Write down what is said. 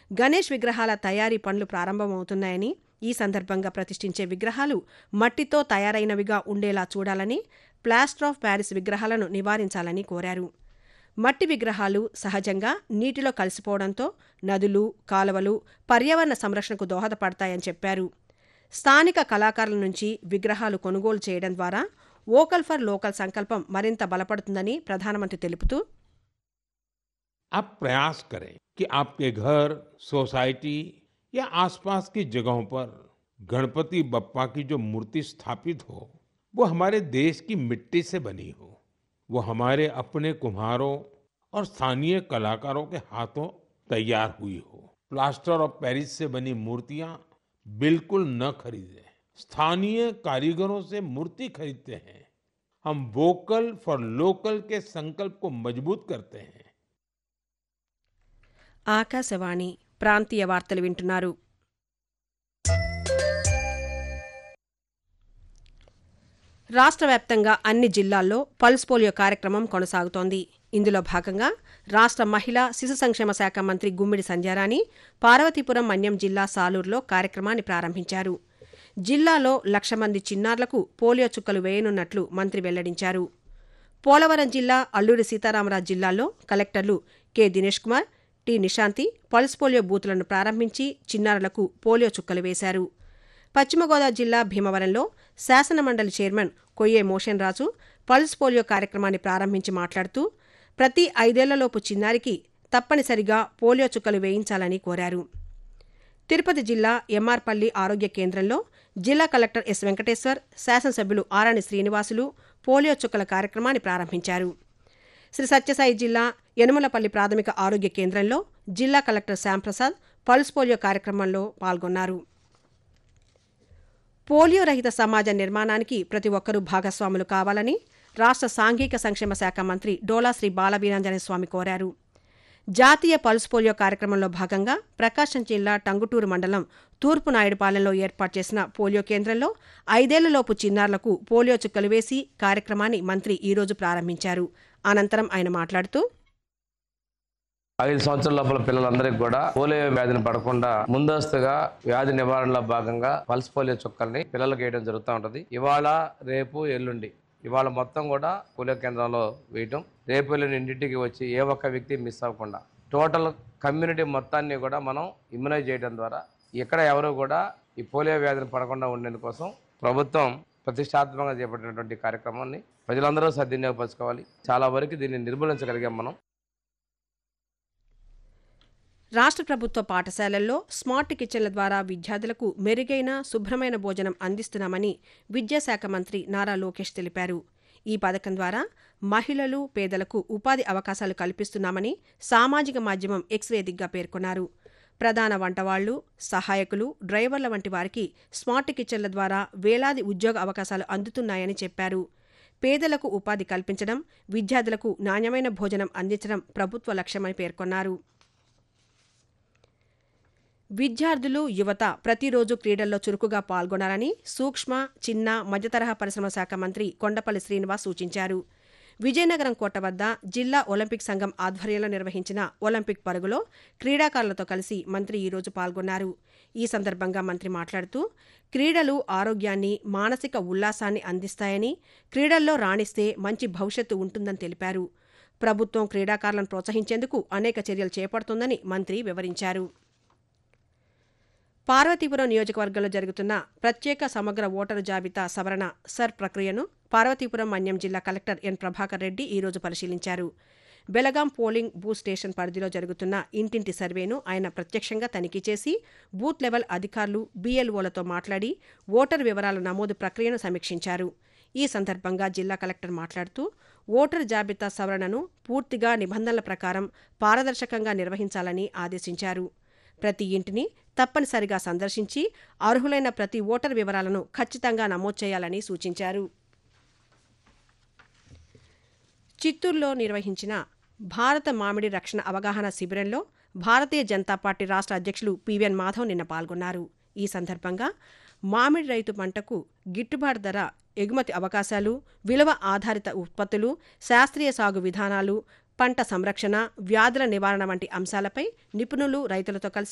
గణేష్ విగ్రహాల తయారీ పనులు ప్రారంభమవుతున్నాయని ఈ సందర్భంగా ప్రతిష్ఠించే విగ్రహాలు మట్టితో తయారైనవిగా ఉండేలా చూడాలని ప్లాస్టర్ ఆఫ్ ప్యారిస్ విగ్రహాలను నివారించాలని కోరారు మట్టి విగ్రహాలు సహజంగా నీటిలో కలిసిపోవడంతో నదులు కాలువలు పర్యావరణ సంరక్షణకు దోహదపడతాయని చెప్పారు స్థానిక కళాకారుల నుంచి విగ్రహాలు కొనుగోలు చేయడం ద్వారా వోకల్ ఫర్ లోకల్ సంకల్పం మరింత బలపడుతుందని ప్రధానమంత్రి తెలుపుతూ आप प्रयास करें कि आपके घर सोसाइटी या आसपास की जगहों पर गणपति बप्पा की जो मूर्ति स्थापित हो वो हमारे देश की मिट्टी से बनी हो वो हमारे अपने कुम्हारों और स्थानीय कलाकारों के हाथों तैयार हुई हो प्लास्टर ऑफ पेरिस से बनी मूर्तियां बिल्कुल न खरीदें स्थानीय कारीगरों से मूर्ति खरीदते हैं हम वोकल फॉर लोकल के संकल्प को मजबूत करते हैं ఆకాశవాణి ప్రాంతీయ వార్తలు వింటున్నారు రాష్ట్ర వ్యాప్తంగా అన్ని జిల్లాల్లో పల్స్ పోలియో కార్యక్రమం కొనసాగుతోంది ఇందులో భాగంగా రాష్ట్ర మహిళా శిశు సంక్షేమ శాఖ మంత్రి గుమ్మిడి సంధ్యారాణి పార్వతీపురం మన్యం జిల్లా సాలూరులో కార్యక్రమాన్ని ప్రారంభించారు జిల్లాలో లక్ష మంది చిన్నారులకు పోలియో చుక్కలు వేయనున్నట్లు మంత్రి వెల్లడించారు పోలవరం జిల్లా అల్లూరి సీతారామరాజు జిల్లాల్లో కలెక్టర్లు K Dinesh Kumar T Nishanthi pulse polio బూతులను ప్రారంభించి చిన్నారులకు పోలియో చుక్కలు వేశారు పశ్చిమ గోదావరి జిల్లా భీమవరంలో శాసనమండలి chairman Koyye Moshen Raju pulse polio కార్యక్రమాన్ని ప్రారంభించి మాట్లాడుతూ ప్రతి ఐదేళ్లలోపు చిన్నారికి తప్పనిసరిగా పోలియో చుక్కలు వేయించాలని కోరారు తిరుపతి జిల్లా ఎంఆర్పల్లి ఆరోగ్య కేంద్రంలో జిల్లా కలెక్టర్ ఎస్ వెంకటేశ్వర్ శాసనసభ్యులు ఆరాణి శ్రీనివాసులు పోలియో చుక్కల కార్యక్రమాన్ని ప్రారంభించారు శ్రీ సత్యసాయి జిల్లా యనుమలపల్లి ప్రాథమిక ఆరోగ్య కేంద్రంలో జిల్లా కలెక్టర్ శ్యాంప్రసాద్ పల్స్ పోలియో కార్యక్రమంలో పాల్గొన్నారు పోలియో రహిత సమాజ నిర్మాణానికి ప్రతి ఒక్కరూ భాగస్వాములు కావాలని రాష్ట్ర సాంఘిక సంక్షేమ శాఖ మంత్రి డోలా శ్రీ బాలవీరాంజనేయ స్వామి కోరారు జాతీయ పల్స్ పోలియో కార్యక్రమంలో భాగంగా ప్రకాశం జిల్లా టంగుటూరు మండలం తూర్పు నాయుడుపాలెంలో ఏర్పాటు చేసిన పోలియో కేంద్రంలో ఐదేళ్లలోపు చిన్నారులకు పోలియో చుక్కలు వేసి కార్యక్రమాన్ని మంత్రి ఈరోజు ప్రారంభించారు అనంతరం ఆయన మాట్లాడుతూ ఐదు సంవత్సరాల లోపల పిల్లలందరికీ కూడా పోలియో వ్యాధిని పడకుండా ముందస్తుగా వ్యాధి నివారణలో భాగంగా పల్స్ పోలియో చుక్కల్ని పిల్లలకు వేయడం జరుగుతూ ఉంటది ఇవాళ రేపు ఎల్లుండి ఇవాళ మొత్తం కూడా పోలియో కేంద్రంలో వేయటం రేపు ఎల్లుండి ఇంటింటికి వచ్చి ఏ ఒక్క వ్యక్తి మిస్ అవ్వకుండా టోటల్ కమ్యూనిటీ మొత్తాన్ని కూడా మనం ఇమ్యునైజ్ చేయడం ద్వారా ఎక్కడ ఎవరు కూడా ఈ పోలియో వ్యాధిని పడకుండా ఉండేందుకోసం ప్రభుత్వం ప్రతిష్టాత్మకంగా చేపట్టినటువంటి కార్యక్రమాన్ని ప్రజలందరూ సద్వినియోగపరచుకోవాలి చాలా వరకు దీన్ని నిర్మూలించగలిగాం మనం రాష్ట్ర ప్రభుత్వ పాఠశాలల్లో స్మార్ట్ కిచెన్ల ద్వారా విద్యార్థులకు మెరుగైన శుభ్రమైన భోజనం అందిస్తున్నామని విద్యాశాఖ మంత్రి నారా లోకేష్ తెలిపారు ఈ పథకం ద్వారా మహిళలు పేదలకు ఉపాధి అవకాశాలు కల్పిస్తున్నామని సామాజిక మాధ్యమం ఎక్స్ వేదికగా పేర్కొన్నారు ప్రధాన వంటవాళ్లు సహాయకులు డ్రైవర్ల వంటి వారికి స్మార్ట్ కిచెన్ల ద్వారా వేలాది ఉద్యోగ అవకాశాలు అందుతున్నాయని చెప్పారు పేదలకు ఉపాధి కల్పించడం విద్యార్థులకు నాణ్యమైన భోజనం అందించడం ప్రభుత్వ లక్ష్యమని పేర్కొన్నారు విద్యార్థులు యువత ప్రతిరోజు క్రీడల్లో చురుకుగా పాల్గొనాలని సూక్ష్మ చిన్న మధ్యతరహా పరిశ్రమ శాఖ మంత్రి కొండపల్లి శ్రీనివాస్ సూచించారు విజయనగరం కోట వద్ద జిల్లా ఒలింపిక్ సంఘం ఆధ్వర్యంలో నిర్వహించిన ఒలింపిక్ పరుగులో క్రీడాకారులతో కలిసి మంత్రి ఈరోజు పాల్గొన్నారు ఈ సందర్భంగా మంత్రి మాట్లాడుతూ క్రీడలు ఆరోగ్యాన్ని మానసిక ఉల్లాసాన్ని అందిస్తాయని క్రీడల్లో రాణిస్తే మంచి భవిష్యత్తు ఉంటుందని తెలిపారు ప్రభుత్వం క్రీడాకారులను ప్రోత్సహించేందుకు అనేక చర్యలు చేపడుతోందని మంత్రి వివరించారు పార్వతీపురం నియోజకవర్గంలో జరుగుతున్న ప్రత్యేక సమగ్ర ఓటరు జాబితా సవరణ సర్ ప్రక్రియను పార్వతీపురం మన్యం జిల్లా కలెక్టర్ ఎన్ ప్రభాకర్ రెడ్డి ఈరోజు పరిశీలించారు బెలగాం పోలింగ్ బూత్ స్టేషన్ పరిధిలో జరుగుతున్న ఇంటింటి సర్వేను ఆయన ప్రత్యక్షంగా తనిఖీ చేసి బూత్ లెవెల్ అధికారులు బీఎల్ఓలతో మాట్లాడి ఓటరు వివరాల నమోదు ప్రక్రియను సమీక్షించారు ఈ సందర్భంగా జిల్లా కలెక్టర్ మాట్లాడుతూ ఓటరు జాబితా సవరణను పూర్తిగా నిబంధనల ప్రకారం పారదర్శకంగా నిర్వహించాలని ఆదేశించారు ప్రతి ఇంటిని తప్పనిసరిగా సందర్శించి అర్హులైన ప్రతి ఓటర్ వివరాలను ఖచ్చితంగా నమోదు చేయాలని సూచించారు చిత్తూరులో నిర్వహించిన భారత మామిడి రక్షణ అవగాహన శిబిరంలో భారతీయ జనతా పార్టీ రాష్ట్ర అధ్యక్షులు పివిఎన్ మాధవ్ నిన్న పాల్గొన్నారు ఈ సందర్భంగా మామిడి రైతు పంటకు గిట్టుబాటు ధర ఎగుమతి అవకాశాలు విలువ ఆధారిత ఉత్పత్తులు శాస్త్రీయ సాగు విధానాలు పంట సంరక్షణ వ్యాధుల నివారణ వంటి అంశాలపై నిపుణులు రైతులతో కలిసి